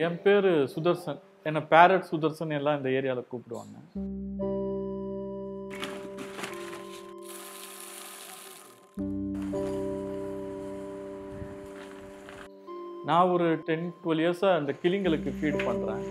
என் பேர் சுதர்சன் என்னை பேரட் சுதர்சன் எல்லாம் இந்த ஏரியாவில் கூப்பிடுவாங்க நான் ஒரு டென் டுவெல் இயர்ஸாக அந்த கிளிங்களுக்கு ஃபீட் பண்ணுறேன்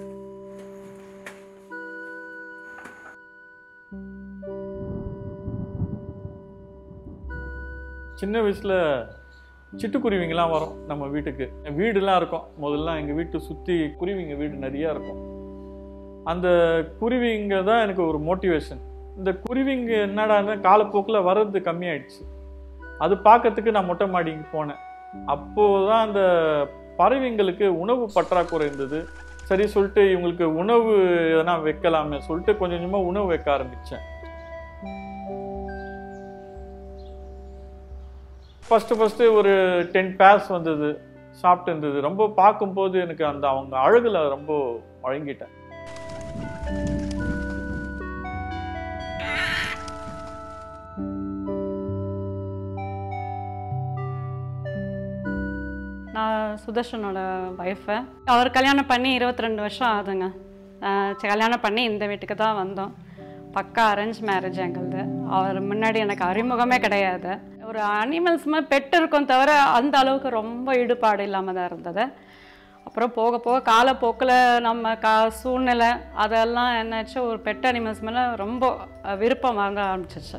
சின்ன வயசில் சிட்டுக்குருவிங்கெல்லாம் வரும் நம்ம வீட்டுக்கு வீடுலாம் இருக்கும் முதல்ல எங்கள் வீட்டு சுற்றி குருவிங்க வீடு நிறையா இருக்கும் அந்த குருவிங்க தான் எனக்கு ஒரு மோட்டிவேஷன் இந்த குருவிங்க என்னடான்னா காலப்போக்கில் வர்றது கம்மியாயிடுச்சு அது பார்க்கறதுக்கு நான் மொட்டை மாடிக்கு போனேன் அப்போது தான் அந்த பறவைங்களுக்கு உணவு பற்றாக்குறை இருந்தது சரி சொல்லிட்டு இவங்களுக்கு உணவு எதனா வைக்கலாமே சொல்லிட்டு கொஞ்சம் கொஞ்சமாக உணவு வைக்க ஆரம்பித்தேன் ஃபஸ்ட்டு ஃபஸ்ட்டு ஒரு டென் பேர்ஸ் வந்தது சாப்பிட்டு இருந்தது ரொம்ப பார்க்கும்போது எனக்கு அந்த அவங்க அழகுல ரொம்ப வழங்கிட்டேன் நான் சுதர்ஷனோட ஒய்ஃபு அவர் கல்யாணம் பண்ணி இருபத்தி ரெண்டு வருஷம் ஆகுதுங்க ஆஹ் சரி, கல்யாணம் பண்ணி இந்த வீட்டுக்கு தான் வந்தோம் பக்கா அரேஞ்ச் மேரேஜ் எங்களுது அவர் முன்னாடி எனக்கு அறிமுகமே கிடையாது ஒரு அனிமல்ஸ் மாதிரி பெட் இருக்கும் தவிர அந்த அளவுக்கு ரொம்ப ஈடுபாடு இல்லாமல் தான் இருந்தது அப்புறம் போக போக காலப்போக்கில் நம்ம கா சூழ்நிலை அதெல்லாம் என்னாச்சு ஒரு பெட் அனிமல்ஸ் மேலே ரொம்ப அஹ், விருப்பம் வாங்க ஆரம்பிச்சிச்சு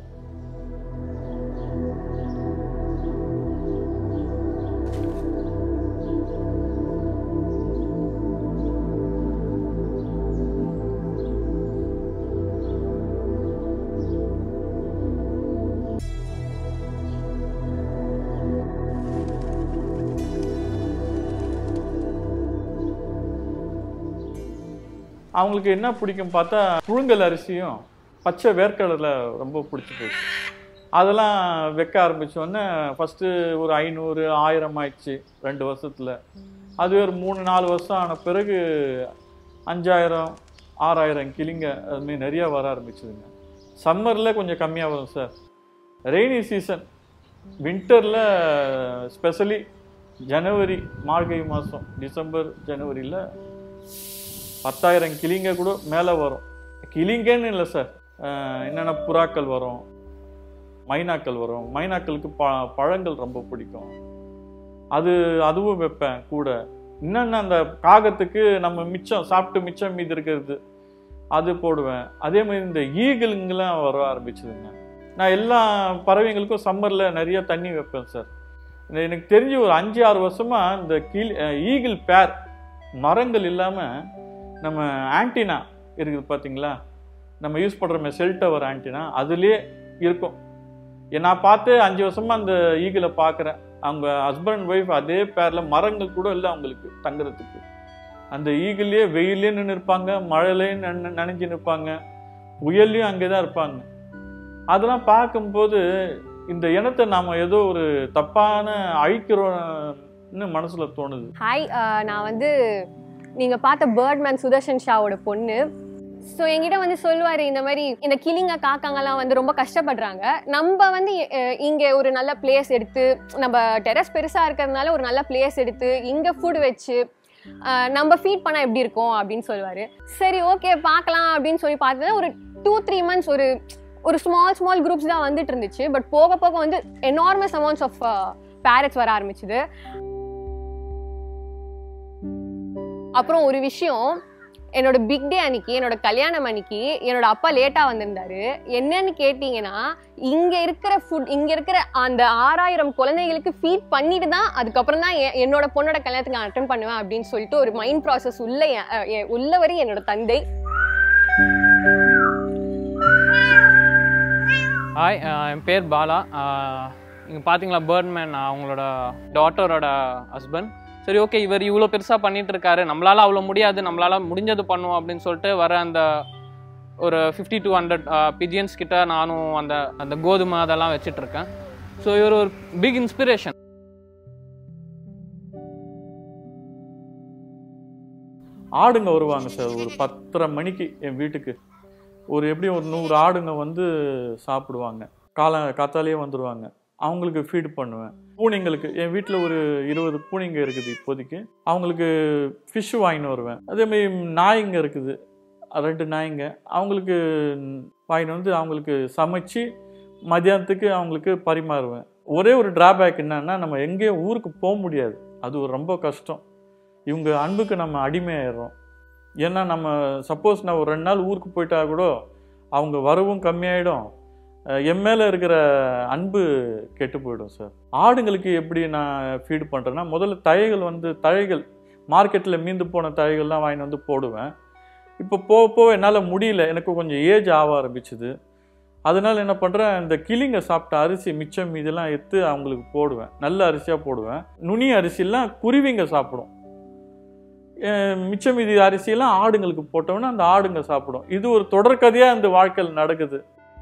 அவங்களுக்கு என்ன பிடிக்கும் பார்த்தா புழுங்கல் அரிசியும் பச்சை வேர்க்கடலை ரொம்ப பிடிச்சி போச்சு அதெல்லாம் வைக்க ஆரம்பித்தோடனே ஃபஸ்ட்டு ஒரு ஐநூறு ஆயிரம் ஆயிடுச்சு ரெண்டு வருஷத்தில் அது ஒரு மூணு நாலு வருஷம் ஆன பிறகு அஞ்சாயிரம் ஆறாயிரம் கிளிங்க அதுமாரி நிறையா வர ஆரம்பிச்சதுங்க சம்மரில் கொஞ்சம் கம்மியாக வரும் சார் ரெய்னி சீசன் வின்டரில் ஸ்பெஷலி ஜனவரி மார்கழி மாதம் டிசம்பர் ஜனவரியில் பத்தாயிரம் கிளிங்க கூட மேலே வரும் கிளிங்கன்னு இல்லை சார் அஹ் என்னென்ன புறாக்கள் வரும் மைனாக்கள் வரும் மைனாக்களுக்கு ப பழங்கள் ரொம்ப பிடிக்கும் அது அதுவும் வைப்பேன் கூட இன்னொன்று அந்த காகத்துக்கு நம்ம மிச்சம் சாப்பிட்டு மிச்சம் மீதி இருக்கிறது அது போடுவேன் அதே மாதிரி இந்த ஈகிளுங்கெல்லாம் வர ஆரம்பிச்சதுங்க நான் எல்லா பறவைங்களுக்கும் சம்மரில் நிறைய தண்ணி வைப்பேன் சார் இந்த எனக்கு தெரிஞ்சு ஒரு அஞ்சு ஆறு வருஷமா இந்த கீழ் ஈகிள் பேர் மரங்கள் இல்லாமல் நம்ம ஆன்டினா இருக்குது பார்த்தீங்களா நம்ம யூஸ் பண்ணுறோமே செல் டவர் ஆன்டினா அதுலேயே இருக்கும் ஏ, நான் பார்த்து அஞ்சு வருஷமா அந்த ஈகிளை பார்க்குறேன் அவங்க ஹஸ்பண்ட் ஒய்ஃப் அதே பேரில் மரங்கள் கூட இல்லை அவங்களுக்கு தங்குறதுக்கு அந்த ஈகிள்லேயே வெயிலே நின்று இருப்பாங்க மழையிலையும் நன நனைஞ்சு நிற்பாங்க புயல்லையும் அங்கே தான் இருப்பாங்க அதெல்லாம் பார்க்கும்போது இந்த இனத்தை நாம் ஏதோ ஒரு தப்பான அழிக்கிறோம்னு மனசில் தோணுது ஹாய் நான் வந்து நீங்கள் பார்த்த பேர்ட்மேன் சுதர்ஷன் ஷாவோட பொண்ணு ஸோ என்கிட்ட வந்து சொல்லுவார் இந்த மாதிரி இந்த கிளிங்க காக்காங்கலாம் வந்து ரொம்ப கஷ்டப்படுறாங்க நம்ம வந்து அஹ், இங்கே ஒரு நல்ல பிளேஸ் எடுத்து நம்ம டெரஸ் பெருசாக இருக்கிறதுனால ஒரு நல்ல பிளேஸ் எடுத்து இங்கே ஃபுட் வச்சு அஹ், நம்ம ஃபீட் பண்ணால் எப்படி இருக்கும் அப்படின்னு சொல்லுவார் சரி ஓகே பார்க்கலாம் அப்படின்னு சொல்லி பார்த்தா ஒரு டூ த்ரீ மந்த்ஸ் ஒரு ஒரு ஸ்மால் ஸ்மால் குரூப்ஸ் தான் வந்துட்டு இருந்துச்சு பட் போக போக வந்து எனார்மஸ் அமௌண்ட்ஸ் ஆஃப் பேரட்ஸ் வர ஆரம்பிச்சுது அப்புறம் ஒரு விஷயம் என்னோட பிக் டே அன்னைக்கு என்னோட கல்யாணம் அன்னைக்கு என்னோட அப்பா லேட்டா வந்திருந்தாரு என்னன்னு கேட்டீங்கன்னா இங்க இருக்கிற ஃபுட் இங்க இருக்கிற அந்த ஆறாயிரம் குழந்தைகளுக்கு ஃபீட் பண்ணிட்டு தான் அதுக்கப்புறம் தான் எ- என்னோட பொண்ணோட கல்யாணத்துக்கு நான் அட்டன் பண்ணுவேன் அப்படின்னு சொல்லிட்டு ஒரு மைண்ட் ப்ராசஸ் உள்ள எ- எ- உள்ளவர் என்னோட தந்தை ஹாய் என் பேர் பாலா இங்கே பார்த்தீங்களா பேர்ட்மேன் அவங்களோட டாட்டரோட ஹஸ்பண்ட் சரி ஓகே இவர் இவ்வளோ பெருசாக பண்ணிட்டு இருக்காரு நம்மளால அவ்வளோ முடியாது நம்மளால முடிஞ்சது பண்ணுவோம் அப்படின்னு சொல்லிட்டு வர அந்த ஒரு ஃபிஃப்டி டு ஹண்ட்ரட் பிஜியன்ஸ் கிட்ட நானும் அந்த அந்த கோதுமை அதெல்லாம் வச்சிட்டு இருக்கேன் ஸோ இவர் ஒரு பிக் இன்ஸ்பிரேஷன் ஆடுங்க வருவாங்க சார் ஒரு பத்தரை மணிக்கு என் வீட்டுக்கு ஒரு எப்படியும் ஒரு நூறு ஆடுங்க வந்து சாப்பிடுவாங்க கால காத்தாலேயே வந்துடுவாங்க அவங்களுக்கு ஃபீட் பண்ணுவேன் பூனைங்களுக்கு என் வீட்டில் ஒரு இருபது பூனைங்க இருக்குது இப்போதைக்கு அவங்களுக்கு ஃபிஷ் வாங்கின்னு வருவேன் அதேமாதிரி நாய்ங்க இருக்குது ரெண்டு நாய்ங்க அவங்களுக்கு வாங்கின்னு வந்து அவங்களுக்கு சமைச்சு மதியானத்துக்கு அவங்களுக்கு பரிமாறுவேன் ஒரே ஒரு டிராபேக் என்னன்னா நம்ம எங்கேயும் ஊருக்கு போக முடியாது அது ஒரு ரொம்ப கஷ்டம் இவங்க அன்புக்கு நம்ம அடிமையாயிடுறோம் ஏன்னா நம்ம சப்போஸ் நான் ஒரு ரெண்டு நாள் ஊருக்கு போயிட்டா கூட அவங்க வரவும் கம்மியாயிடும் அஹ் என் மேலே இருக்கிற அன்பு கெட்டு போயிடும் சார் ஆடுங்களுக்கு எப்படி நான் ஃபீட் பண்ணுறேன்னா முதல்ல தழைகள் வந்து தழைகள் மார்க்கெட்டில் மீந்து போன தழைகள்லாம் வாங்கிட்டு வந்து போடுவேன் இப்போ போக போக என்னால் முடியல எனக்கு கொஞ்சம் ஏஜ் ஆக ஆரம்பிச்சுது அதனால என்ன பண்ணுறேன் இந்த கிளிங்க சாப்பிட்ட அரிசி மிச்சம் இதெல்லாம் எடுத்து அவங்களுக்கு போடுவேன் நல்ல அரிசியாக போடுவேன் நுனி அரிசியெல்லாம் குருவிங்க சாப்பிடும் அஹ் மிச்சம் மீதி அரிசியெல்லாம் ஆடுங்களுக்கு போட்டோம்னா அந்த ஆடுங்க சாப்பிடும் இது ஒரு தொடர்கதையாக இந்த வாழ்க்கையில் நடக்குது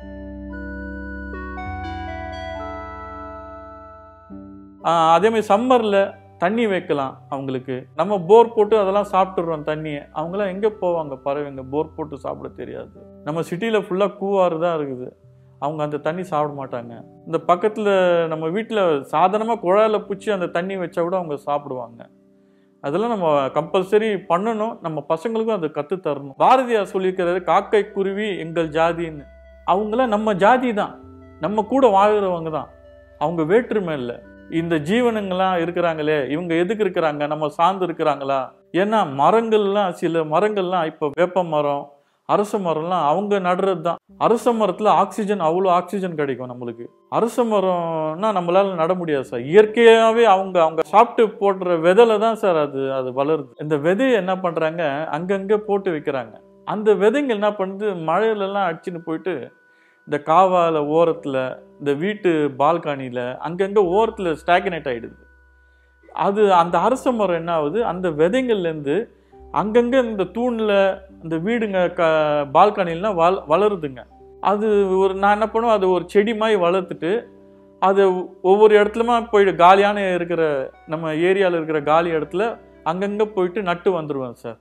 ஆஹ் அதே மாதிரி சம்மரில் தண்ணி வைக்கலாம் அவங்களுக்கு நம்ம போர் போட்டு அதெல்லாம் சாப்பிட்டுடுறோம் தண்ணியை அவங்களாம் எங்கே போவாங்க பறவைங்க போர் போட்டு சாப்பிட தெரியாது நம்ம சிட்டியில் ஃபுல்லாக கூவாறு தான் இருக்குது அவங்க அந்த தண்ணி சாப்பிட மாட்டாங்க இந்த பக்கத்தில் நம்ம வீட்டில் சாதாரணமாக குழாயில் பிடிச்சி அந்த தண்ணி வச்சா கூட அவங்க சாப்பிடுவாங்க அதெல்லாம் நம்ம கம்பல்சரி பண்ணணும் நம்ம பசங்களுக்கும் அதை கற்று தரணும் பாரதியார் சொல்லியிருக்கிறாரு காக்கை குருவி எங்கள் ஜாதின்னு அவங்களாம் நம்ம ஜாதி தான் நம்ம கூட வாழ்கிறவங்க தான் அவங்க வேற்றுமை இல்லை இந்த ஜீவனுங்கெல்லாம் இருக்கிறாங்களே இவங்க எதுக்கு இருக்கிறாங்க நம்ம சார்ந்து இருக்கிறாங்களா ஏன்னா மரங்கள்லாம் சில மரங்கள்லாம் இப்போ வேப்ப மரம் அரச மரம்லாம் அவங்க நடுறது தான் அரச மரத்தில் ஆக்சிஜன் அவ்வளோ ஆக்சிஜன் கிடைக்கும் நம்மளுக்கு அரச மரம்னா நம்மளால நட முடியாது சார் இயற்கையாகவே அவங்க அவங்க சாப்பிட்டு போடுற விதையில தான் சார் அது அது வளருது இந்த விதையை என்ன பண்ணுறாங்க அங்கங்கே போட்டு வைக்கிறாங்க அந்த விதைங்க என்ன பண்ணுது மழையிலலாம் அடிச்சுன்னு போயிட்டு இந்த காவால ஓரத்தில் இந்த வீட்டு பால்கனியில் அங்கங்கே ஓரத்தில் ஸ்டாக்னேட் ஆகிடுது அது அந்த அரச மரம் என்ன ஆகுது அந்த விதைங்கள்லேருந்து அங்கங்கே இந்த தூணில் இந்த வீடுங்க க பால்கனிலாம் வள வளருதுங்க அது ஒரு நான் என்ன பண்ணுவேன் அது ஒரு செடி மாதிரி வளர்த்துட்டு அது ஒவ்வொரு இடத்துலமா போயிட்டு காலியான இருக்கிற நம்ம ஏரியாவில் இருக்கிற காலி இடத்துல அங்கங்கே போயிட்டு நட்டு வந்துடுவேன் சார்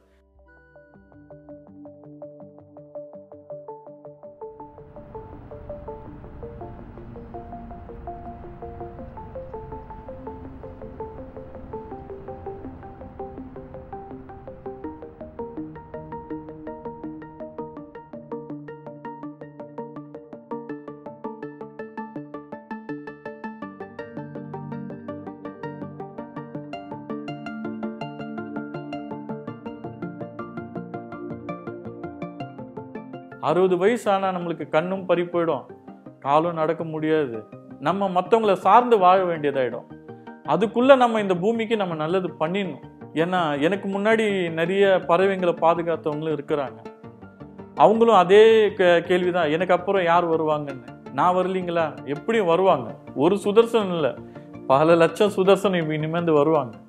அறுபது வயசு ஆனால் நம்மளுக்கு கண்ணும் பறி போயிடும் காலும் நடக்க முடியாது நம்ம மற்றவங்களை சார்ந்து வாழ வேண்டியதாயிடும் அதுக்குள்ளே நம்ம இந்த பூமிக்கு நம்ம நல்லது பண்ணிடணும் ஏன்னா எனக்கு முன்னாடி நிறைய பறவைங்களை பாதுகாத்தவங்களும் இருக்கிறாங்க அவங்களும் அதே கே கேள்விதான் எனக்கு அப்புறம் யார் வருவாங்கன்னு நான் வரலீங்களா எப்படியும் வருவாங்க ஒரு சுதர்சனம் இல்லை பல லட்சம் சுதர்சனம் இனிமேந்து வருவாங்க